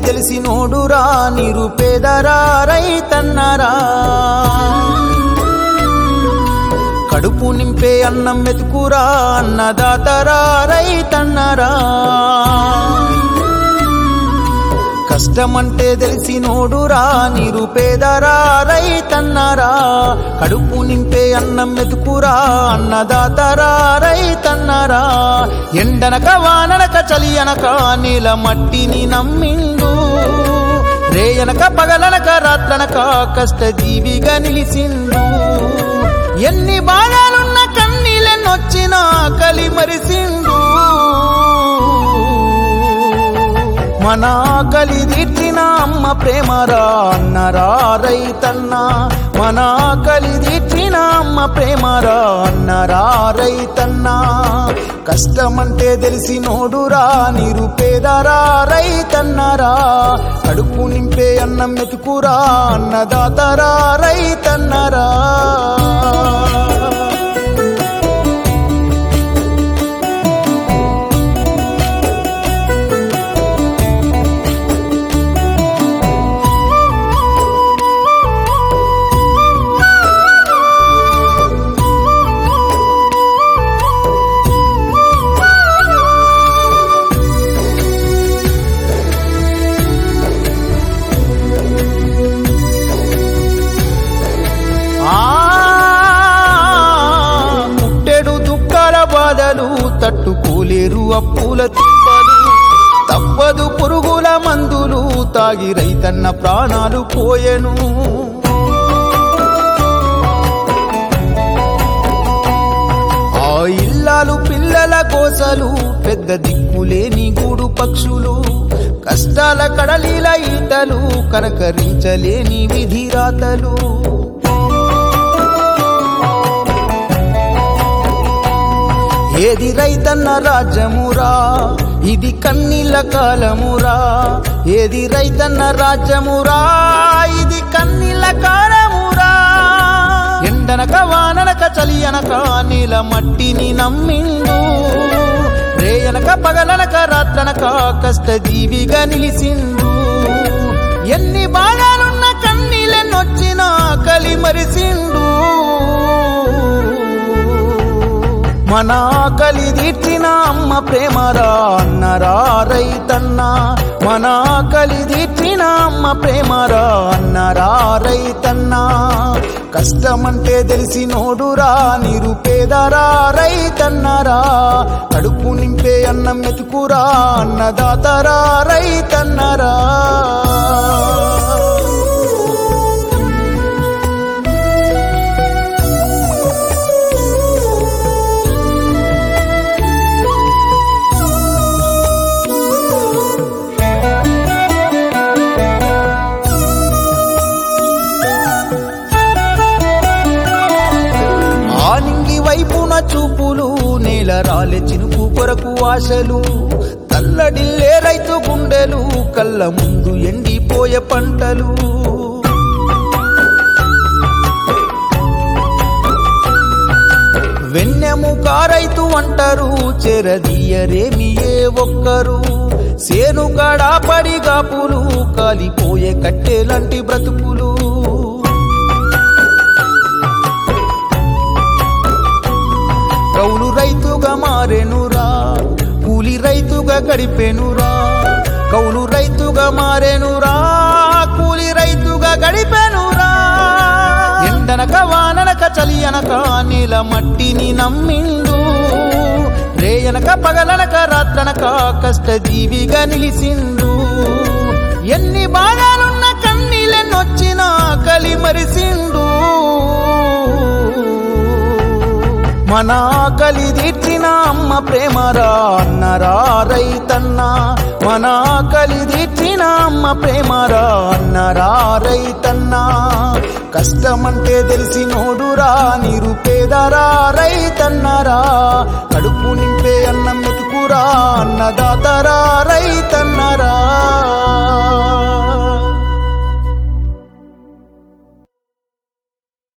తెలిసినోడురా నిరుపేదరా రైతన్నరా కడుపు నింపే అన్నం మెతుకురా అన్నదాతరా రైతన్నరా కష్టమంటే తెలిసినోడురా నిరుపేదరా రైతన్నరా కడుపు నింపే అన్నం మెతుకురా అన్నదాతరా రైతన్నరా ఎండనక వాననక చలి అనక నీల మట్టిని నమ్మిండు రేయనక పగలనక రాత్రనక కష్టజీవిగా నిలిచిండు ఎన్ని బాధలున్న కన్నీళ్ళెన్నొచ్చినా కలి మరిసిండు మన ఆకలి తీర్చిన అమ్మ ప్రేమరా అన్నరా రైతన్న మన ఆకలి తీర్చిన అమ్మ ప్రేమరా అన్నరా రైతన్న కష్టమంటే తెలిసినోడురా నిరుపేదరా రైతన్నరా కడుపు నింపే అన్నం మెతుకురా అన్నదాతరా రైతన్నరా ఆ ముట్టెడు దుఃఖాల బాధలు తట్టుకోలేరు అప్పుల తిప్పలు తప్పదు పురుగుల మందులు తాగి రైతన్న ప్రాణాలు పోయెను ఆ ఇల్లాలు పిల్లల కోసలు పెద్ద దిక్కులేని గూడు పక్షులు కష్టాల కడలిల ఈటలు కనకరించలేని విధిరాతలు ఏది రైతన్న రాజ్యమురా ఇది కన్నీళ్ళ కాలమురా ఏది రైతన్న రాజ్యమురా ఇది కన్నీళ్ళ కాలమురా ఎండనక వాననక చలి అనక నీల మట్టిని నమ్మిండు రేయనక పగలనక రాత్రనక కష్టజీవిగా నిలిసిండు ఎన్ని బాధలున్న కన్నీళ్ళెన్నొచ్చినా కలి మరిసిండు మన ఆకలి తీర్చిన అమ్మ ప్రేమరా అన్నరా రైతన్న మన ఆకలి తీర్చిన అమ్మ ప్రేమరా అన్నరా రైతన్న కష్టమంటే తెలిసినోడురా నిరుపేదరా రైతన్నరా కడుపు నింపే అన్నం మెతుకురా అన్నదాతరా రైతన్నరా ఆనింగి వైపున చూపులు నేల రాలే చినుకు కొరకు ఆశలు తల్లడిల్లే రైతు గుండెలు కళ్ళ ముందు ఎండిపోయే పంటలు వెన్నెము కారైతు అంటారు చెరదీయరేమి ఏ ఒక్కరు సేను గడా పడిగాపులు కాలిపోయే కట్టెలంటి బ్రతుకులు కౌలు రైతుగా మారెనురా కూలి రైతుగా గడిపెనురా కౌలు రైతుగా మారెనురా కూలి రైతుగా గడిపెనురా ఎండనక వాననక చలి అనక నీల మట్టిని నమ్మిండు రేయనక పగలనక రాత్రనక కష్టజీవిగా నిలిసిండు ఎన్ని బాధలున్న కన్నీళ్ళెన్నొచ్చినా కలి మరిసిండు మన ఆకలి తీర్చిన అమ్మ ప్రేమరా అన్నరా రైతన్న మన ఆకలి తీర్చిన అమ్మ ప్రేమరా అన్నరా రైతన్న కష్టమంటే తెలిసినోడురా నిరుపేదరా రైతన్నరా కడుపు నింపే అన్నం మెతుకురా అన్నదాతరా